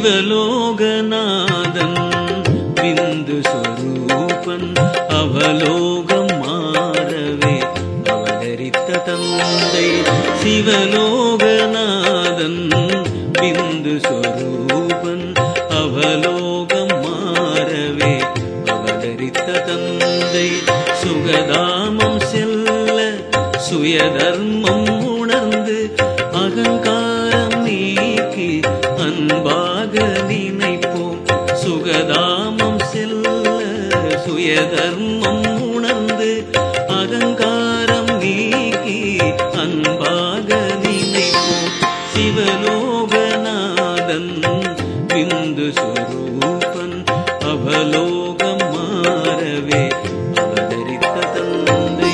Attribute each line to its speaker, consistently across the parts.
Speaker 1: சிவலோகநாதன் பிந்து ஸ்வரூபன் அவலோகம் மாறவே அவதரித்த தந்தை சிவலோகநாதன் பிந்து ஸ்வரூபன் அவலோகம் மாறவே அவதரித்த தந்தை சுகதாமம் செல்ல சுயதர்மம் உணர்ந்து அகங்காரம் நீக்கி அன்பாக நினைப்போம் சுகதாமம் செல்ல சுயதர்மம் உணர்ந்து அகங்காரம் நீக்கி அன்பாக நினைப்போம் சிவலோகநாதன் பிந்து ஸ்வரூபன் அவலோகம் மாறவே அவதரித்த தந்தை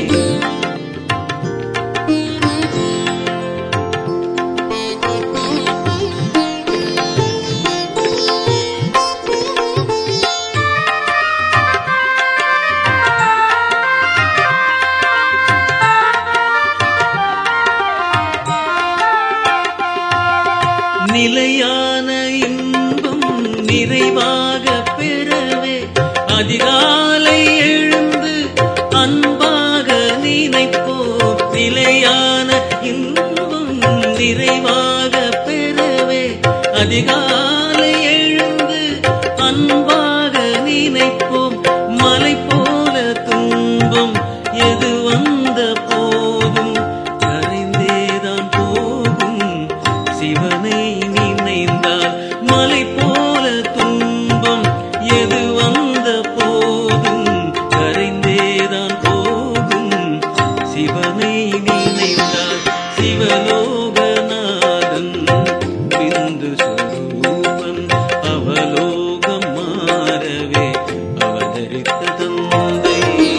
Speaker 1: நிலையான இன்பம் நிறைவாக பெறவே அதிகாலை எழுந்து அன்பாக நினைப்போ நிலையான இன்பம் நிறைவாக பெறவே அதிகாலை எழுந்து அன்பாக நினைப்போம் மலை போல துன்பம் எது வந்த போதும் கரைந்தேதான் போகும் சிவனை நினைந்தால் மலை போல துன்பம் எது வந்த போதும் கரைந்தேதான் போகும் சிவனை நினைந்தால் சிவலோகநாதன் பிந்து ஸ்வரூபன் அவலோகம் மாறவே அவதரித்த தந்தை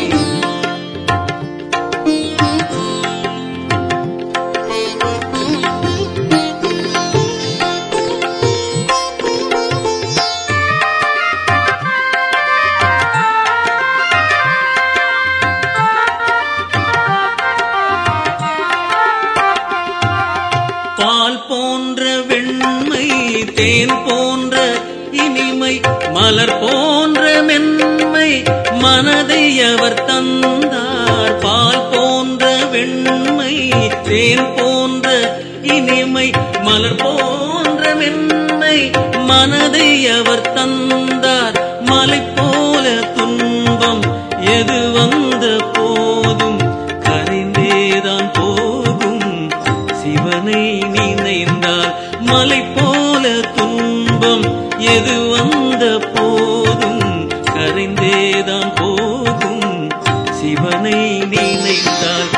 Speaker 1: பால் போன்ற வெண்மை தேன் போன்ற இனிமை மலர் போன்ற மென்மை மனதை அவர் தந்தார் பால் போன்ற வெண்மை தேன் போன்ற இனிமை மலர் போன்ற மென்மை மனதை அவர் தந்தார் மலை போல துன்பம் எது வந்த போதும் கரைந்தேதான் போகும் சிவனை நினைந்தால் மலை போல துன்பம் எது வந்த போதும் கரைந்தேதான் போகும் சிவனை நினைத்தால்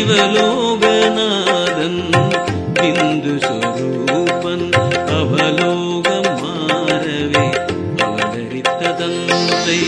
Speaker 1: சிவலோகநாதன் பிந்து சொரூபன் அவலோகம் மாறவே அவதரித்த தந்தை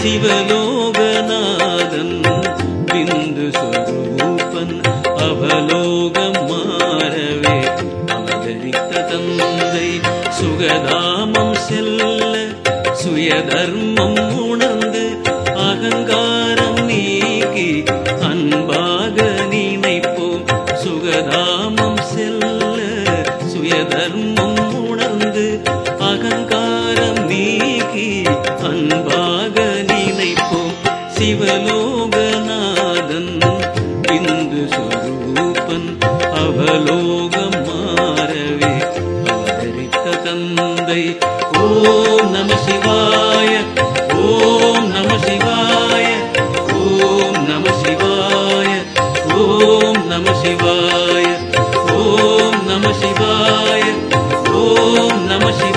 Speaker 1: சிவலோகநாதன் பிந்து சொரூபன் அவலோகம் மாறவே அவதரித்த தந்தை சுகதாமம் செல்ல சுயதர்மம் உணர்ந்து அகங்காரம் நீக்கி அன்பாக நினைப்போம் சுகதாமம் செல்ல சுயதர்மம் உணர்ந்து அகங்காரம் நீக்கி அன்பாக நினைப்போம் சிவலோகநாதன் பிந்து ஸ்வரூபன் அவலோகம் மாறவே அவதரித்த தந்தை ஓம் நம சிவாய ஓம் நம சிவாய ஓம் நம சிவாய ஓம் நம சிவாய ஓம் நம சிவாய ஓம் நம சிவாய